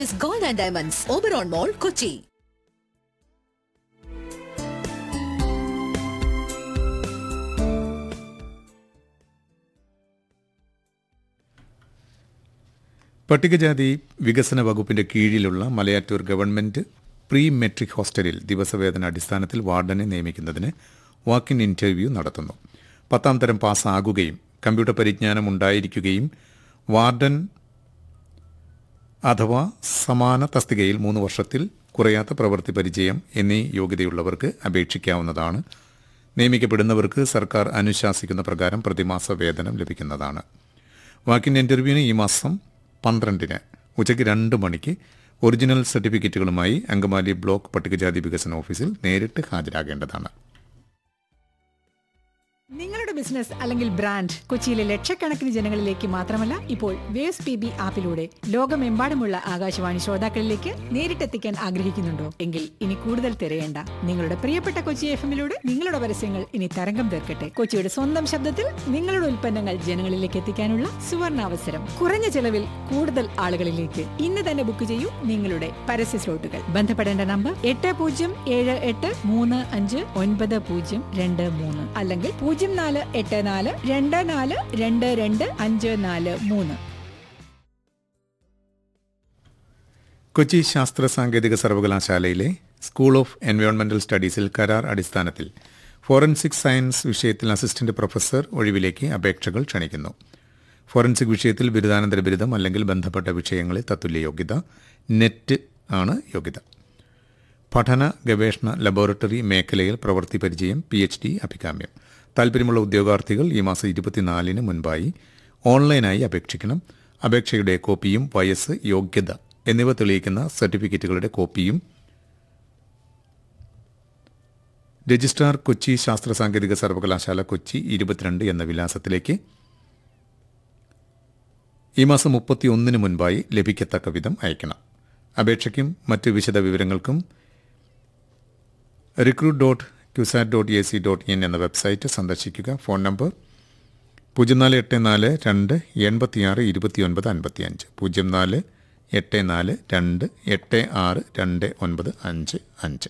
gold and diamonds Oberon mall Kochi പട്ടികജാതി വികസന വകുപ്പിന്റെ കീഴിലുള്ള മലയാറ്റൂർ ഗവൺമെന്റ് പ്രീ മെട്രിക് ഹോസ്റ്റലിൽ ദിവസവേതന അടിസ്ഥാനത്തിൽ വാർഡനെ നിയമിക്കുന്നതിന് വാക്കിൻ ഇന്റർവ്യൂ നടത്തുന്നു പത്താം തരം പാസ്സാകുകയും കമ്പ്യൂട്ടർ പരിജ്ഞാനം ഉണ്ടായിരിക്കുകയും വാർഡൻ അഥവാ സമാന തസ്തികയിൽ മൂന്ന് വർഷത്തിൽ കുറയാത്ത പ്രവൃത്തി പരിചയം എന്നീ യോഗ്യതയുള്ളവർക്ക് അപേക്ഷിക്കാവുന്നതാണ് നിയമിക്കപ്പെടുന്നവർക്ക് സർക്കാർ അനുശാസിക്കുന്ന പ്രകാരം പ്രതിമാസ വേതനം ലഭിക്കുന്നതാണ് വാക്കിൻ ഇന്റർവ്യൂവിന് ഈ മാസം പന്ത്രണ്ടിന് ഉച്ചയ്ക്ക് രണ്ട് മണിക്ക് ഒറിജിനൽ സർട്ടിഫിക്കറ്റുകളുമായി അങ്കമാലി ബ്ലോക്ക് പട്ടികജാതി വികസന ഓഫീസിൽ നേരിട്ട് ഹാജരാകേണ്ടതാണ് നിങ്ങളുടെ ബിസിനസ് അല്ലെങ്കിൽ ബ്രാൻഡ് കൊച്ചിയിലെ ലക്ഷക്കണക്കിന് ജനങ്ങളിലേക്ക് മാത്രമല്ല ഇപ്പോൾ വേവ്സ് പി ബി ആപ്പിലൂടെ ലോകമെമ്പാടുമുള്ള ആകാശവാണി ശ്രോതാക്കളിലേക്ക് നേരിട്ടെത്തിക്കാൻ ആഗ്രഹിക്കുന്നുണ്ടോ എങ്കിൽ ഇനി കൂടുതൽ തിരയേണ്ട നിങ്ങളുടെ പ്രിയപ്പെട്ട കൊച്ചി എഫ് എമ്മിലൂടെ നിങ്ങളുടെ പരസ്യങ്ങൾ ഇനി തരംഗം തീർക്കട്ടെ കൊച്ചിയുടെ സ്വന്തം ശബ്ദത്തിൽ നിങ്ങളുടെ ഉൽപ്പന്നങ്ങൾ ജനങ്ങളിലേക്ക് എത്തിക്കാനുള്ള സുവർണാവസരം കുറഞ്ഞ ചെലവിൽ കൂടുതൽ ആളുകളിലേക്ക് ഇന്ന് തന്നെ ബുക്ക് ചെയ്യൂ നിങ്ങളുടെ പരസ്യ സ്ലോട്ടുകൾ ബന്ധപ്പെടേണ്ട നമ്പർ എട്ട് പൂജ്യം ഏഴ് എട്ട് മൂന്ന് അഞ്ച് ഒൻപത് പൂജ്യം രണ്ട് മൂന്ന് അല്ലെങ്കിൽ പൂജ്യം നാല് എട്ട് നാല് രണ്ട് നാല് രണ്ട് രണ്ട് അഞ്ച് നാല് മൂന്ന് കൊച്ചി ശാസ്ത്ര സാങ്കേതിക സർവകലാശാലയിലെ സ്കൂൾ ഓഫ് എൻവയോൺമെന്റൽ സ്റ്റഡീസിൽ കരാർ അടിസ്ഥാനത്തിൽ ഫോറൻസിക് സയൻസ് വിഷയത്തിൽ അസിസ്റ്റന്റ് പ്രൊഫസർ ഒഴിവിലേക്ക് അപേക്ഷകൾ ക്ഷണിക്കുന്നു ഫോറൻസിക് വിഷയത്തിൽ ബിരുദാനന്തര ബിരുദം അല്ലെങ്കിൽ ബന്ധപ്പെട്ട വിഷയങ്ങളിൽ തത്തുല്യ യോഗ്യത നെറ്റ് ആണ് യോഗ്യത പഠന ഗവേഷണ ലബോറട്ടറി മേഖലയിൽ പ്രവൃത്തി പരിചയം പി എച്ച് ഡി അഭികാമ്യം താൽപ്പര്യമുള്ള ഉദ്യോഗാർത്ഥികൾ ഈ മാസം ഇരുപത്തിനാലിന് മുൻപായി ഓൺലൈനായി അപേക്ഷിക്കണം അപേക്ഷയുടെ കോപ്പിയും വയസ്സ് യോഗ്യത എന്നിവ തെളിയിക്കുന്ന സർട്ടിഫിക്കറ്റുകളുടെ കോപ്പിയും രജിസ്ട്രാർ കൊച്ചി ശാസ്ത്ര സാങ്കേതിക സർവകലാശാല കൊച്ചി ഇരുപത്തിരണ്ട് എന്ന വിലാസത്തിലേക്ക് ഈ മാസം മുപ്പത്തി ഒന്നിന് മുൻപായി ലഭിക്കത്തക്ക വിധം അയക്കണം അപേക്ഷയ്ക്കും മറ്റ് വിശദ വിവരങ്ങൾക്കും recruit dot CUSAT dot A C dot in എന്ന വെബ്സൈറ്റ് സന്ദർശിക്കുക ഫോൺ നമ്പർ പൂജ്യം നാല് എട്ട് നാല് രണ്ട് എൺപത്തിയാറ് ഇരുപത്തിയൊൻപത് അൻപത്തിയഞ്ച് പൂജ്യം നാല് എട്ട് നാല് രണ്ട് എട്ട് ആറ് രണ്ട് ഒൻപത് അഞ്ച് അഞ്ച്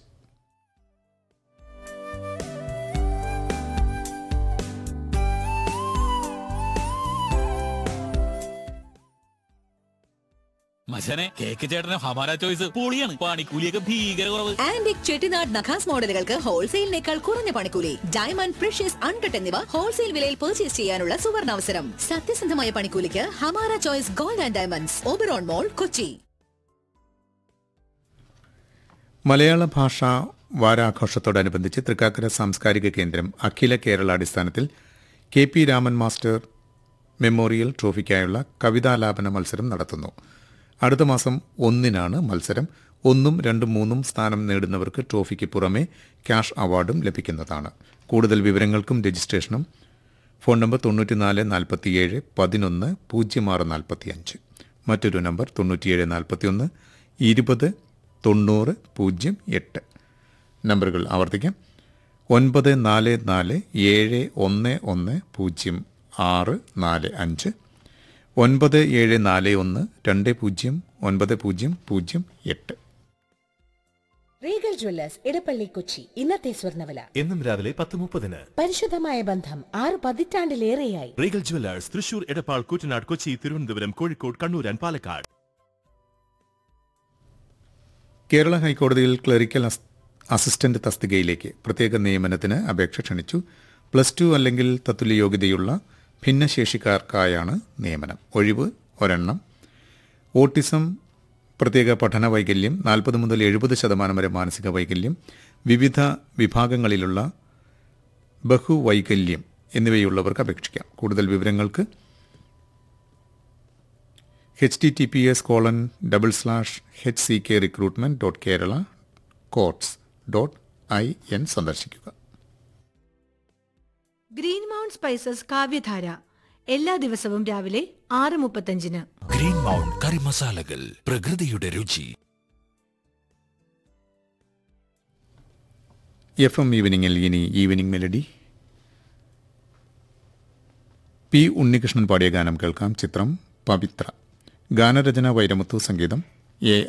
മച്ചനെ കേക്ക് ചേട്ടന് ഹമാര ചോയ്സ് പൊളിയാണ് പണിക്കൂലിയൊക്കെ ഭീകര കുറവ് ആന്റിക് ചെട്ടിനാട് നഖാസ് മോഡലുകൾക്ക് ഹോൾസെയിലിനേക്കാൾ കുറഞ്ഞ പണിക്കൂലി ഡയമണ്ട് പ്രഷ്യസ് അൺകട്ട് എന്നിവ ഹോൾസെയിൽ വിലയിൽ പർച്ചേസ് ചെയ്യാനുള്ള സുവർണാവസരം സത്യസന്ധമായ പണിക്കൂലിക്ക് Hamara choice gold and diamonds Oberon mall Kochi Malayala ഭാഷാ വാരാഘോഷത്തോടനുബന്ധിച്ച് തൃക്കാക്കര സാംസ്കാരിക കേന്ദ്രം അഖില കേരള അടിസ്ഥാനത്തിൽ K P Raman master memorial ട്രോഫിക്കായുള്ള കവിതാലാപന മത്സരം നടത്തുന്നു അടുത്ത മാസം ഒന്നിനാണ് മത്സരം ഒന്നും രണ്ടും മൂന്നും സ്ഥാനം നേടുന്നവർക്ക് ട്രോഫിക്ക് പുറമെ ക്യാഷ് അവാർഡും ലഭിക്കുന്നതാണ് കൂടുതൽ വിവരങ്ങൾക്കും രജിസ്ട്രേഷനും ഫോൺ നമ്പർ തൊണ്ണൂറ്റിനാല് നാൽപ്പത്തിയേഴ് പതിനൊന്ന് പൂജ്യം ആറ് നാൽപ്പത്തിയഞ്ച് മറ്റൊരു നമ്പർ തൊണ്ണൂറ്റിയേഴ് നാൽപ്പത്തിയൊന്ന് ഇരുപത് തൊണ്ണൂറ് പൂജ്യം എട്ട് നമ്പറുകൾ ആവർത്തിക്കാം ഒൻപത് നാല് നാല് ഏഴ് ഒന്ന് ഒന്ന് പൂജ്യം ആറ് നാല് അഞ്ച് ഒൻപത് ഏഴ് നാല് ഒന്ന് രണ്ട് പൂജ്യം ഒൻപത് പൂജ്യം പൂജ്യം എട്ട് റീഗൽ ജ്വല്ലേഴ്സ് ഇടപ്പള്ളി കൊച്ചി ഇന്നത്തെ സ്വർണ്ണവില എന്നും രാവിലെ പത്ത് മുപ്പതിന് പരിശുദ്ധമായ ബന്ധം ആറ് പതിറ്റാണ്ടിലേറെയായി Regal jewellers Thrissur Edappal Koottanad Kochi Thiruvananthapuram Kozhikode Kannur and Palakkad Kerala ഹൈക്കോടതിയിൽ ക്ലറിക്കൽ അസ്- അസിസ്റ്റന്റ് തസ്തികയിലേക്ക് പ്രത്യേക നിയമനത്തിന് അപേക്ഷ ക്ഷണിച്ചു പ്ലസ് ടു അല്ലെങ്കിൽ തത്തുല്യ യോഗ്യതയുള്ള ഭിന്നശേഷിക്കാർക്കായാണ് നിയമനം ഒഴിവ് ഒരെണ്ണം ഓട്ടിസം പ്രത്യേക പഠന വൈകല്യം നാൽപ്പത് മുതൽ എഴുപത് ശതമാനം വരെ മാനസിക വൈകല്യം വിവിധ വിഭാഗങ്ങളിലുള്ള ബഹുവൈകല്യം എന്നിവയുള്ളവർക്ക് അപേക്ഷിക്കാം കൂടുതൽ വിവരങ്ങൾക്ക് H T T P S colon double slash H C K recruitment dot Kerala courts dot I N സന്ദർശിക്കുക ഗ്രീൻ മൗണ്ട് സ്പൈസസ് കാവ്യധാര എല്ലാ ദിവസവും രാവിലെ ആറ് മുപ്പത്തഞ്ചിന് ഗ്രീൻ മൗണ്ട് കറി മസാലകൾ പ്രകൃതിയുടെ രുചി എഫ് എം ഈവനിങ്ങിൽ ഇനി ഈവനിങ് മെലഡി പി ഉണ്ണികൃഷ്ണൻ പാടിയ ഗാനം കേൾക്കാം ചിത്രം പവിത്ര ഗാനരചന വൈരമുത്തു സംഗീതം എ